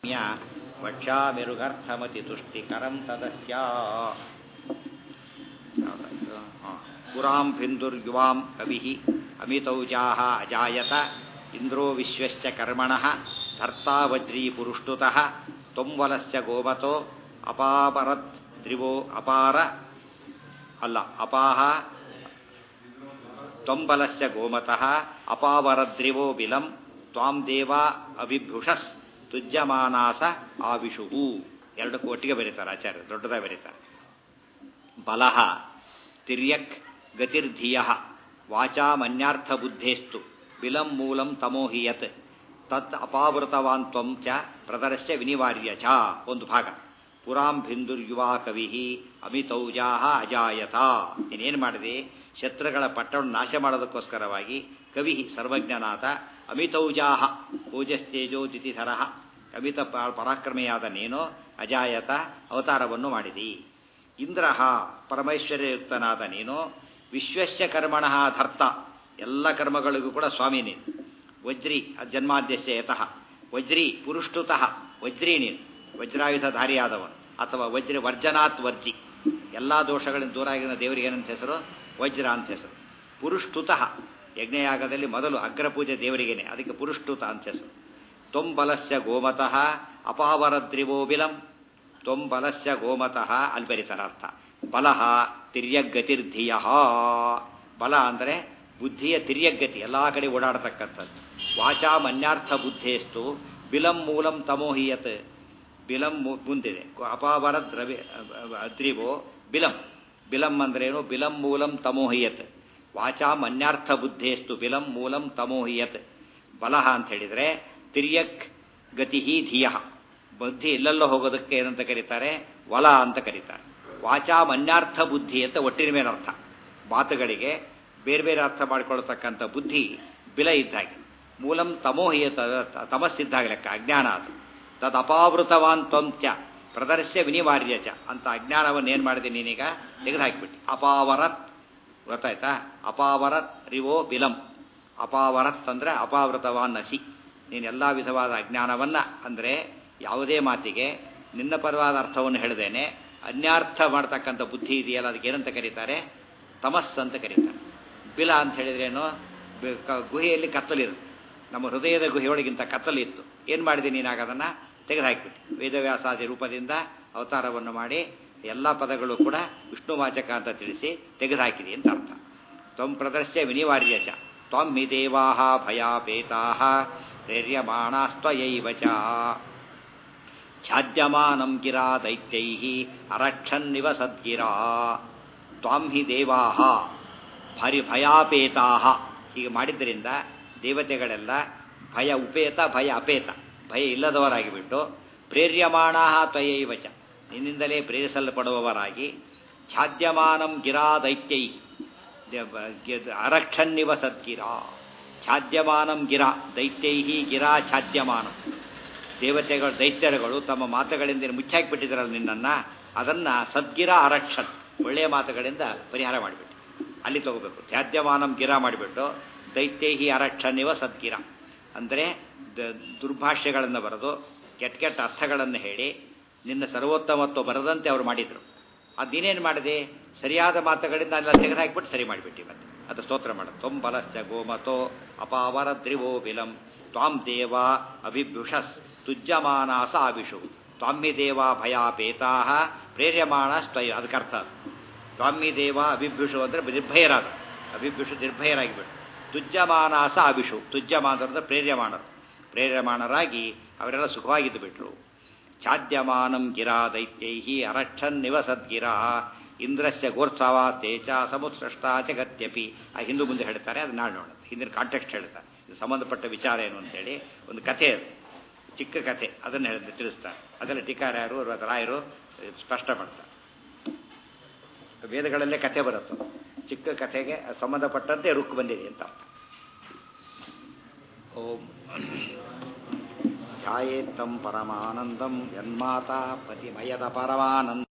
ಯ ವಕ್ಷಾಮಿರುಗರ್ಥಮತಿ ತುಷ್ಟಿಕರಂ ತದಸ್ಯ ಪುರಾಂ ಭಿಂದುರ್ಯುವಾಂ ಕವಿ ಅಮಿತೌಜಾ ಅಜಾಯತ ಇಂದ್ರೋ ವಿಶ್ವಶ್ಚ ಕರ್ಮಣಃ ಧರ್ತಾ ವಜ್ರೀ ಪುರುಷ್ಟುತಃ ತೊಂವಲಶ್ಚ ಗೋಮತೋ ಅಪಾಪರತ್ ತ್ರಿವೋ ಅಪಾರ ಅಲ್ಲ ಅಪಾಹ ತೊಂಬಲಶ್ಚ ಗೋಮತಃ ಅಪಾವರದ್ರಿವೋ ಬಿಲಂ ತ್ವಾಂ ದೇವಾ ಅಭಿಭುಷಸ್ ತುಜ್ಯಮಾನಾಸ ಆವಿಷುಹು ಎರಡಕ್ಕೂ ಒಟ್ಟಿಗೆ ಬರೀತಾರೆ ಆಚಾರ್ಯ ದೊಡ್ಡದಾಗಿ ಬರೀತಾರೆ ಬಲಹ ತಿರ್ಯಕ್ ಗತಿರ್ಧಿಯ ವಾಚಾಮನ್ಯಾರ್ಥ ಬುದ್ಧೇಸ್ತು ಬಿಲಂ ಮೂಲಂ ತಮೋಹಿಯತ್ ತತ್ ಅಪಾವೃತವಾನ್ ತ್ವಂ ಚ ಪ್ರದರ್ಶ್ಯ ವಿನಿವಾರ್ಯ ಚ ಒಂದು ಭಾಗ ಪುರಾಂ ಭಿಂದುರ್ಯುವಾ ಕವಿ ಅಮಿತೌಜಾ ಅಜಾಯತ ನೀನೇನು ಮಾಡಿದೆ ಶತ್ರುಗಳ ಪಟ್ಟವನ್ನು ನಾಶ ಮಾಡೋದಕ್ಕೋಸ್ಕರವಾಗಿ ಕವಿ ಸರ್ವಜ್ಞನಾದ ಅಮಿತೌಜಾಹ ಓಜಸ್ತೇಜೋ ತಿಥಿಧರ ಅಮಿತ ಪರಾಕ್ರಮೆಯಾದ ನೀನು ಅಜಾಯತ ಅವತಾರವನ್ನು ಮಾಡಿದಿ ಇಂದ್ರ ಪರಮೈಶ್ವರ್ಯಯುಕ್ತನಾದ ನೀನು ವಿಶ್ವಸ್ಯ ಕರ್ಮಣ ಧರ್ತ ಎಲ್ಲ ಕರ್ಮಗಳಿಗೂ ಕೂಡ ಸ್ವಾಮಿ ನೀನು ವಜ್ರಿ ಜನ್ಮಾದ್ಯಸ್ಯ ಯತಃ ವಜ್ರಿ ಪುರುಷ್ಟುತಃ ವಜ್ರಿ ನೀನು ವಜ್ರಾಯುಧಧಾರಿಯಾದವನು ಅಥವಾ ವಜ್ರ ವರ್ಜನಾತ್ ವರ್ಜಿ ಎಲ್ಲ ದೋಷಗಳಿಂದ ದೂರ ಆಗಿನ ದೇವರಿಗೆ ಏನಂತ ಹೆಸರು ವಜ್ರ ಅಂತ ಹೆಸರು ಪುರುಷ್ಟುತಃ ಯಜ್ಞಯಾಗದಲ್ಲಿ ಮೊದಲು ಅಗ್ರಪೂಜೆ ದೇವರಿಗೇನೆ ಅದಕ್ಕೆ ಪುರುಷ್ಟುತ ಅಂತ ಹೆಸರು ತೊಂಬಲಸ್ಯ ಗೋಮತಃ ಅಪಾವರದ್ರಿವೋ ಬಿಲಂ ತೊಂಬಲಸ್ಯ ಗೋಮತಃ ಅಲ್ಲಿ ಬರೀತಾರ ಅರ್ಥ ಬಲಹ ತಿರ್ಯಗತಿರ್ಧಿಯ ಬಲ ಅಂದರೆ ಬುದ್ಧಿಯ ತಿರ್ಯಗತಿ ಎಲ್ಲ ಕಡೆ ಓಡಾಡತಕ್ಕಂಥದ್ದು ವಾಚಾಮನ್ಯಾರ್ಥ ಬುದ್ಧೇಸ್ತು ಬಿಲಂ ಮೂಲಂ ತಮೋಹಿಯತ್ ಬಿಲಂ ಮುಂದಿದೆ ಅಪಾವರ ದ್ರವ್ಯ ಅದ್ರಿವೋ ಬಿಲಂ ಬಿಲಂ ಅಂದ್ರೇನು ಬಿಲಂ ಮೂಲಂ ತಮೋಹಿಯತ್ ವಾಚಾಂ ಅನ್ಯಾರ್ಥ ಬುದ್ಧೇಸ್ತು ಬಿಲಂ ಮೂಲಂ ತಮೋಹಿಯತ್ ಬಲಹ ಅಂತ ಹೇಳಿದರೆ ತಿರ್ಯಕ್ ಗತಿ ಧಿಯ ಬುದ್ಧಿ ಎಲ್ಲೆಲ್ಲೋ ಹೋಗೋದಕ್ಕೆ ಏನಂತ ಕರೀತಾರೆ ವಲ ಅಂತ ಕರೀತಾರೆ ವಾಚಾಂ ಅನ್ಯಾರ್ಥ ಬುದ್ಧಿ ಅಂತ ಒಟ್ಟಿನ ಮೇಲೆ ಅರ್ಥ ಮಾತುಗಳಿಗೆ ಬೇರೆ ಬೇರೆ ಅರ್ಥ ಮಾಡಿಕೊಳ್ತಕ್ಕಂಥ ಬುದ್ಧಿ ಬಿಲ ಇದ್ದಾಗೆ ಮೂಲಂ ತಮೋಹಿಯತ ತಮಸ್ಸಿದ್ದಾಗ ಲೆಕ್ಕ ಅಜ್ಞಾನ ಅದು ತದ್ ಅಪಾವೃತವಾನ್ ತ್ವಂಚ ಪ್ರದರ್ಶ್ಯ ವಿನಿವಾರ್ಯ ಚ ಅಂತ ಅಜ್ಞಾನವನ್ನು ಏನು ಮಾಡಿದೆ ನೀನೀಗ ತೆಗೆದುಹಾಕಿಬಿಟ್ಟು ಅಪಾವರತ್ ಗೊತ್ತಾಯ್ತಾ ಅಪಾವರತ್ ರಿವೋ ಬಿಲಂ ಅಪಾವರತ್ ಅಂದರೆ ಅಪಾವೃತವಾನ್ ನಸಿ ನೀನು ಎಲ್ಲ ವಿಧವಾದ ಅಜ್ಞಾನವನ್ನು ಅಂದರೆ ಯಾವುದೇ ಮಾತಿಗೆ ನಿನ್ನ ಪರವಾದ ಅರ್ಥವನ್ನು ಹೇಳಿದೇನೆ ಅನ್ಯಾರ್ಥ ಮಾಡ್ತಕ್ಕಂಥ ಬುದ್ಧಿ ಇದೆಯಲ್ಲ ಅದಕ್ಕೆ ಏನಂತ ಕರೀತಾರೆ ತಮಸ್ ಅಂತ ಕರೀತಾರೆ ಬಿಲ ಅಂತ ಹೇಳಿದ್ರೇನು ಗುಹೆಯಲ್ಲಿ ಕತ್ತಲಿರುತ್ತೆ ನಮ್ಮ ಹೃದಯದ ಗುಹೆಯೊಳಗಿಂತ ಕತ್ತಲಿತ್ತು ಏನು ಮಾಡಿದೆ ನೀನಾಗ ಅದನ್ನು ತೆಗೆದುಹಾಕಿಬಿಟ್ಟು ವೇದವ್ಯಾಸಾದಿ ರೂಪದಿಂದ ಅವತಾರವನ್ನು ಮಾಡಿ ಎಲ್ಲ ಪದಗಳು ಕೂಡ ವಿಷ್ಣುವಾಚಕ ಅಂತ ತಿಳಿಸಿ ತೆಗೆದುಹಾಕಿದೆ ಅಂತ ಅರ್ಥ ತ್ವಂ ಪ್ರದರ್ಶ್ಯ ವಿನಿವಾರ್ಯ ಚ ತ್ವಂ ಹಿ ದೇವಾ ಭಯಾಪೇತಾ ಪ್ರೇರ್ಯಮಾಣಾಸ್ತ್ವಯೈವ ಚ ಛಾದ್ಯಮಾನಂ ಗಿರಾ ದೈತ್ಯೈ ಅರಕ್ಷನ್ನಿವ ಸದ್ಗಿರಾ ತ್ವಾಂ ಹಿ ದೇವಾ ಭಾರಿ ಭಯಾಪೇತಾ ಹೀಗೆ ಮಾಡಿದ್ದರಿಂದ ದೇವತೆಗಳೆಲ್ಲ ಭಯ ಉಪೇತ ಭಯ ಅಪೇತ ಭಯ ಇಲ್ಲದವರಾಗಿಬಿಟ್ಟು ಪ್ರೇರ್ಯಮಾಣ ತ್ವಯೈವಚ ನಿನ್ನಿಂದಲೇ ಪ್ರೇರಿಸಲ್ಪಡುವವರಾಗಿ ಛಾದ್ಯಮಾನಂ ಗಿರಾ ದೈತ್ಯೈ ಅರಕ್ಷನ್ನಿವ ಸದ್ಗಿರಾ ಛಾದ್ಯಮಾನಂ ಗಿರಾ ದೈತ್ಯೈ ಗಿರಾ ಛಾದ್ಯಮಾನಂ ದೇವತೆಗಳು ದೈತ್ಯರುಗಳು ತಮ್ಮ ಮಾತುಗಳಿಂದ ಮುಚ್ಚಾಕಿಬಿಟ್ಟಿದ್ರಲ್ಲ ನಿನ್ನನ್ನು ಅದನ್ನು ಸದ್ಗಿರ ಅರಕ್ಷನ್ ಒಳ್ಳೆಯ ಮಾತುಗಳಿಂದ ಪರಿಹಾರ ಮಾಡಿಬಿಟ್ಟು ಅಲ್ಲಿ ತಗೋಬೇಕು ಛಾದ್ಯಮಾನಂ ಗಿರ ಮಾಡಿಬಿಟ್ಟು ದೈತ್ಯೈಹಿ ಅರಕ್ಷನ್ನಿವ ಸದ್ಗಿರ ಅಂದರೆ ದುರ್ಭಾಷ್ಯಗಳನ್ನು ಬರೆದು ಕೆಟ್ಟ ಕೆಟ್ಟ ಅರ್ಥಗಳನ್ನು ಹೇಳಿ ನಿನ್ನ ಸರ್ವೋತ್ತಮತ್ವ ಬರದಂತೆ ಅವರು ಮಾಡಿದರು ಅದು ನೀನೇನು ಮಾಡಿದೆ ಸರಿಯಾದ ಮಾತುಗಳಿಂದ ಅಲ್ಲ ತೆಗೆದುಹಾಕಿಬಿಟ್ಟು ಸರಿ ಮಾಡಿಬಿಟ್ಟು ಮತ್ತೆ ಅದು ಸ್ತೋತ್ರ ಮಾಡೋದು ತೊಂಬಲಶ್ಚ ಗೋಮತೋ ಅಪಾವರ ದ್ರಿವೋ ಬಿಲಂ ತ್ವಾಂ ದೇವ ಅಭಿಭುಷಸ್ ತುಜ್ಯಮಾನಾಸ ಆವಿಷು ತ್ವಾಮಿ ದೇವ ಭಯಾಪೇತಾ ಪ್ರೇರ್ಯಮಾಣ ಸ್ವಯ ಅದಕ್ಕರ್ಥ ತ್ವಾಮಿ ದೇವ ಅಭಿಭ್ಯುಷು ಅಂದರೆ ನಿರ್ಭಯರಾದ ಅಭಿಭ್ಯುಷು ನಿರ್ಭಯರಾಗಿಬಿಟ್ಟು ತುಜ್ಯಮಾನಾಸ ಆವಿಷು ತುಜ್ಯಮಾನ ಅಂದರೆ ಪ್ರೇರ್ಯಮಾಣರು ಪ್ರೇರ್ಯಮಾಣರಾಗಿ ಅವರೆಲ್ಲ ಸುಖವಾಗಿದ್ದು ಬಿಟ್ರು ಛಾದ್ಯಮಾನಂ ಗಿರಾ ದೈತ್ಯೈ ಅರಕ್ಷನ್ ನಿವಸದ್ಗಿರ ಇಂದ್ರಸ್ಯ ಗೋರ್ಸವ ತೇಜ ಸಮುತ್ಸೃಷ್ಟ ಜಗತ್ಯಪಿ ಆ ಹಿಂದೂ ಮುಂದೆ ಹೇಳ್ತಾರೆ ಅದು ನಾಳೆ ನೋಡೋಣ ಹಿಂದಿನ ಕಾಂಟೆಕ್ಸ್ಟ್ ಹೇಳ್ತಾರೆ ಇದು ಸಂಬಂಧಪಟ್ಟ ವಿಚಾರ ಏನು ಅಂತೇಳಿ ಒಂದು ಕಥೆ ಅದು ಚಿಕ್ಕ ಕಥೆ ಅದನ್ನು ಹೇಳಿ ತಿಳಿಸ್ತಾರೆ ಅದೆಲ್ಲ ಟೀಕಾರ್ಯಾರು ರಾಯರು ಸ್ಪಷ್ಟ ಮಾಡ್ತಾರೆ ವೇದಗಳಲ್ಲೇ ಕಥೆ ಬರುತ್ತೆ ಚಿಕ್ಕ ಕಥೆಗೆ ಸಂಬಂಧಪಟ್ಟಂತೆ ರುಕ್ ಬಂದಿದೆ ಅಂತ ಓಂ ಧ್ಯಾಯೇತ್ತಂ ಪರಮಾನಂದಂ ಯನ್ಮಾತಾ ಪತಿಮಯದ ಪರಮಾನಂದ